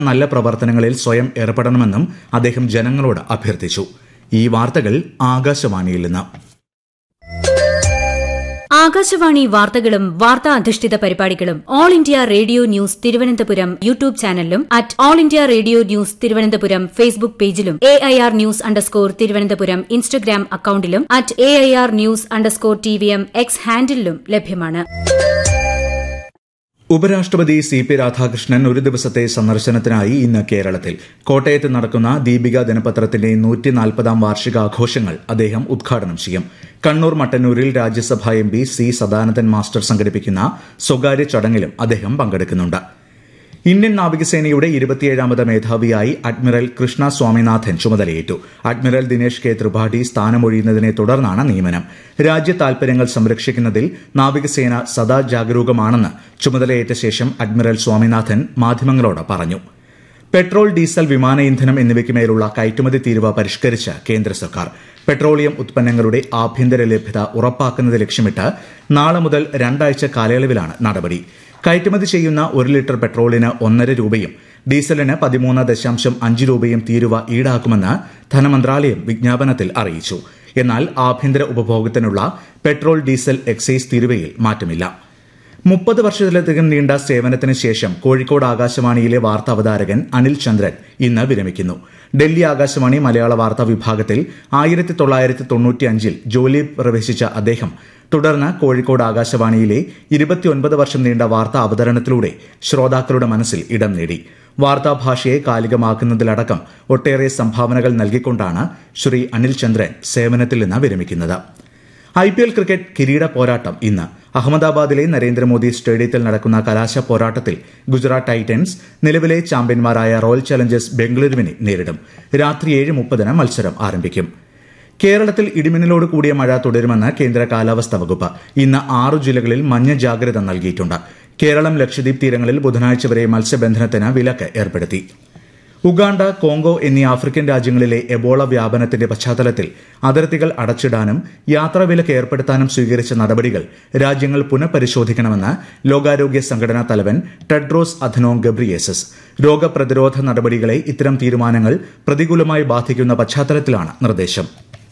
നല്ല പ്രവർത്തനങ്ങളിൽ സ്വയം ഏർപ്പെടണമെന്നും അദ്ദേഹം ജനങ്ങളോട് അഭ്യർത്ഥിച്ചു ഈ വാർത്തകൾ ആകാശവാണിയിൽ നിന്ന് ആകാശവാണി വാർത്തകളും വാർത്താ അധിഷ്ഠിത പരിപാടികളും all India radio news Thiruvananthapuram YouTube ചാനലിലും at all India radio news Thiruvananthapuram Facebook പേജിലും A I R news underscore Thiruvananthapuram Instagram അക്കൌണ്ടിലും at A I R news underscore T V M X ഹാൻഡിലും ലഭ്യമാണ് ഉപരാഷ്ട്രപതി സി പി രാധാകൃഷ്ണൻ ഒരു ദിവസത്തെ സന്ദർശനത്തിനായി ഇന്ന് കേരളത്തിൽ കോട്ടയത്ത് നടക്കുന്ന ദീപിക ദിനപത്രത്തിന്റെ നൂറ്റിനാൽപ്പതാം വാർഷികാഘോഷങ്ങൾ അദ്ദേഹം ഉദ്ഘാടനം ചെയ്യും കണ്ണൂർ മട്ടന്നൂരിൽ രാജ്യസഭാ M P C Sadanandan master സംഘടിപ്പിക്കുന്ന സ്വകാര്യ ചടങ്ങിലും അദ്ദേഹം പങ്കെടുക്കുന്നുണ്ട് ഇന്ത്യൻ നാവികസേനയുടെ ഇരുപത്തിയേഴാമത് മേധാവിയായി അഡ്മിറൽ കൃഷ്ണ സ്വാമിനാഥൻ ചുമതലയേറ്റു അഡ്മിറൽ ദിനേഷ് കെ ത്രിപാഠി സ്ഥാനമൊഴിയുന്നതിനെ തുടർന്നാണ് നിയമനം രാജ്യ താൽപര്യങ്ങൾ സംരക്ഷിക്കുന്നതിൽ നാവികസേന സദാ ജാഗരൂകമാണെന്ന് ചുമതലയേറ്റ ശേഷം അഡ്മിറൽ സ്വാമിനാഥൻ മാധ്യമങ്ങളോട് പറഞ്ഞു പെട്രോൾ ഡീസൽ വിമാന ഇന്ധനം എന്നിവയ്ക്കുമേലുള്ള കയറ്റുമതി തീരുവ പരിഷ്കരിച്ച് കേന്ദ്ര സർക്കാർ പെട്രോളിയം ഉത്പന്നങ്ങളുടെ ആഭ്യന്തര ലഭ്യത ഉറപ്പാക്കുന്നത് ലക്ഷ്യമിട്ട് നാളെ മുതൽ രണ്ടാഴ്ച കാലയളവിലാണ് നടപടി കയറ്റുമതി ചെയ്യുന്ന ഒരു ലിറ്റർ പെട്രോളിന് ഒന്നര രൂപയും ഡീസലിന് പതിമൂന്ന് ദശാംശം അഞ്ച് രൂപയും തീരുവ ഈടാക്കുമെന്ന് ധനമന്ത്രാലയം വിജ്ഞാപനത്തിൽ അറിയിച്ചു എന്നാൽ ആഭ്യന്തര ഉപഭോഗത്തിനുള്ള പെട്രോൾ ഡീസൽ എക്സൈസ് തീരുവയിൽ മാറ്റമില്ല മുപ്പത് വർഷത്തിലധികം നീണ്ട സേവനത്തിന് ശേഷം കോഴിക്കോട് ആകാശവാണിയിലെ വാർത്താ അവതാരകൻ അനിൽ ചന്ദ്രൻ ഇന്ന് വിരമിക്കുന്നു ഡൽഹി ആകാശവാണി മലയാള വാർത്താ വിഭാഗത്തിൽ ആയിരത്തി തൊള്ളായിരത്തി തൊണ്ണൂറ്റിയഞ്ചിൽ ജോലി പ്രവേശിച്ച അദ്ദേഹം തുടർന്ന് കോഴിക്കോട് ആകാശവാണിയിലെ ഇരുപത്തിയൊൻപത് വർഷം നീണ്ട വാർത്താ അവതരണത്തിലൂടെ ശ്രോതാക്കളുടെ മനസ്സിൽ ഇടം നേടി വാർത്താഭാഷയെ കാലികമാക്കുന്നതിലടക്കം ഒട്ടേറെ സംഭാവനകൾ നൽകിക്കൊണ്ടാണ് ശ്രീ അനിൽ ചന്ദ്രൻ സേവനത്തിൽ നിന്ന് വിരമിക്കുന്നത് ഐ പി എൽ ക്രിക്കറ്റ് കിരീട പോരാട്ടം ഇന്ന് അഹമ്മദാബാദിലെ നരേന്ദ്രമോദി സ്റ്റേഡിയത്തിൽ നടക്കുന്ന കലാശ പോരാട്ടത്തിൽ ഗുജറാത്ത് ടൈറ്റൻസ് നിലവിലെ ചാമ്പ്യന്മാരായ റോയൽ ചലഞ്ചേഴ്സ് ബംഗളൂരുവിനെ നേരിടും രാത്രി ഏഴ് മുപ്പതിന് മത്സരം ആരംഭിക്കും കേരളത്തിൽ ഇടിമിന്നലോട് കൂടിയ മഴ തുടരുമെന്ന് കേന്ദ്ര കാലാവസ്ഥാ വകുപ്പ് ഇന്ന് ആറു ജില്ലകളിൽ മഞ്ഞ ജാഗ്രത നൽകിയിട്ടുണ്ട് കേരളം ലക്ഷദ്വീപ് തീരങ്ങളിൽ ബുധനാഴ്ച വരെ മത്സ്യബന്ധനത്തിന് വിലക്ക് ഏർപ്പെടുത്തി ഉഗാണ്ട കോങ്കോ എന്നീ ആഫ്രിക്കൻ രാജ്യങ്ങളിലെ എബോള വ്യാപനത്തിന്റെ പശ്ചാത്തലത്തിൽ അതിർത്തികൾ അടച്ചിടാനും യാത്രാവിലക്ക് ഏർപ്പെടുത്താനും സ്വീകരിച്ച നടപടികൾ രാജ്യങ്ങൾ പുനഃപരിശോധിക്കണമെന്ന് ലോകാരോഗ്യ സംഘടനാ തലവൻ ടെഡ്രോസ് അധനോം ഗബ്രിയേസസ് രോഗപ്രതിരോധ നടപടികളെ ഇത്തരം തീരുമാനങ്ങൾ പ്രതികൂലമായി ബാധിക്കുന്ന പശ്ചാത്തലത്തിലാണ് നിർദ്ദേശം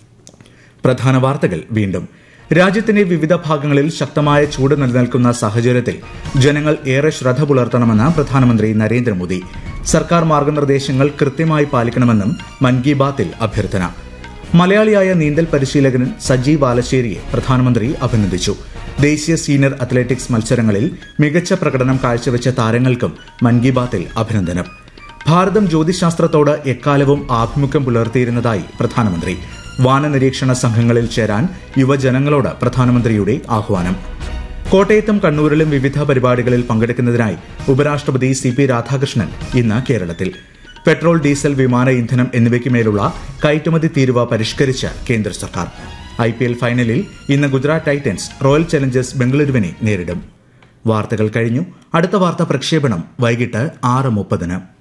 പ്രധാന വാർത്തകൾ വീണ്ടും രാജ്യത്തിന്റെ വിവിധ ഭാഗങ്ങളിൽ ശക്തമായ ചൂട് നിലനിൽക്കുന്ന സാഹചര്യത്തിൽ ജനങ്ങൾ ഏറെ ശ്രദ്ധ പുലർത്തണമെന്ന് പ്രധാനമന്ത്രി നരേന്ദ്രമോദി സർക്കാർ മാർഗനിർദ്ദേശങ്ങൾ കൃത്യമായി പാലിക്കണമെന്നും മൻ കി ബാത്തിൽ അഭ്യർത്ഥന മലയാളിയായ നീന്തൽ പരിശീലകൻ സജി ബാലശ്ശേരിയെ പ്രധാനമന്ത്രി അഭിനന്ദിച്ചു ദേശീയ സീനിയർ അത്ലറ്റിക്സ് മത്സരങ്ങളിൽ മികച്ച പ്രകടനം കാഴ്ചവെച്ച താരങ്ങൾക്കും മൻ കി ബാത്തിൽ അഭിനന്ദനം ഭാരതം ജ്യോതിശാസ്ത്രത്തോട് എക്കാലവും ആഭിമുഖ്യം പുലർത്തിയിരുന്നതായി പ്രധാനമന്ത്രി വാനനിരീക്ഷണ സംഘങ്ങളിൽ ചേരാൻ യുവജനങ്ങളോട് പ്രധാനമന്ത്രിയുടെ ആഹ്വാനം കോട്ടയത്തും കണ്ണൂരിലും വിവിധ പരിപാടികളിൽ പങ്കെടുക്കുന്നതിനായി ഉപരാഷ്ട്രപതി സി പി രാധാകൃഷ്ണൻ ഇന്ന് കേരളത്തിൽ പെട്രോൾ ഡീസൽ വിമാന ഇന്ധനം എന്നിവയ്ക്കുമേലുള്ള കയറ്റുമതി തീരുവ പരിഷ്കരിച്ച് കേന്ദ്ര സർക്കാർ ഐ പി എൽ ഫൈനലിൽ ഇന്ന് ഗുജറാത്ത് ടൈറ്റൻസ് റോയൽ ചലഞ്ചേഴ്സ് ബംഗളൂരുവിനെ നേരിടും വാർത്തകൾ കഴിഞ്ഞു അടുത്ത വാർത്താ പ്രക്ഷേപണം വൈകിട്ട് ആറ് മുപ്പതിന്